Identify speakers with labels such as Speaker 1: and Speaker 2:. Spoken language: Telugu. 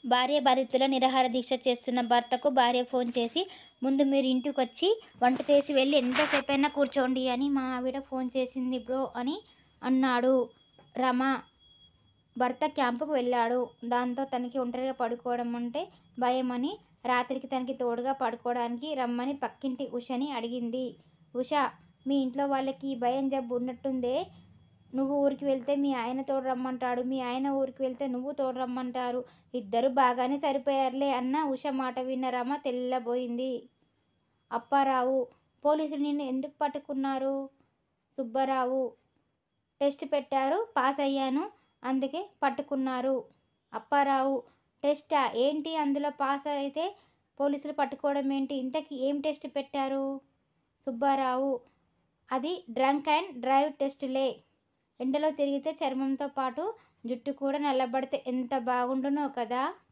Speaker 1: భార్య బాధితుల నిరాహార దీక్ష చేస్తున్న భర్తకు భార్య ఫోన్ చేసి ముందు మీరు ఇంటికి వచ్చి వంట చేసి వెళ్ళి ఎంతసేపు అయినా కూర్చోండి అని మా ఆవిడ ఫోన్ చేసింది బ్రో అని అన్నాడు రమ భర్త క్యాంపుకు వెళ్ళాడు దాంతో తనకి ఒంటరిగా పడుకోవడం అంటే భయమని రాత్రికి తనకి తోడుగా పడుకోవడానికి రమ్మని పక్కింటి ఉషని అడిగింది ఉష మీ ఇంట్లో వాళ్ళకి ఈ భయం జబ్బు ఉన్నట్టుందే నువ్వు ఊరికి వెళ్తే మీ ఆయన తోడు రమ్మంటాడు మీ ఆయన ఊరికి వెళ్తే నువ్వు తోడు రమ్మంటారు ఇద్దరు బాగానే సరిపోయారులే అన్న ఉష మాట విన్న రమ తెల్లబోయింది అప్పారావు పోలీసులు నిన్ను ఎందుకు పట్టుకున్నారు సుబ్బారావు టెస్ట్ పెట్టారు పాస్ అయ్యాను అందుకే పట్టుకున్నారు అప్పారావు టెస్టా ఏంటి అందులో పాస్ అయితే పోలీసులు పట్టుకోవడం ఏంటి ఇంతకీ ఏం టెస్ట్ పెట్టారు సుబ్బారావు అది డ్రంక్ అండ్ డ్రైవ్ టెస్టులే ఎండలో తిరిగితే చర్మంతో పాటు జుట్టు కూడా నల్లబడితే ఎంత బాగుండునో కదా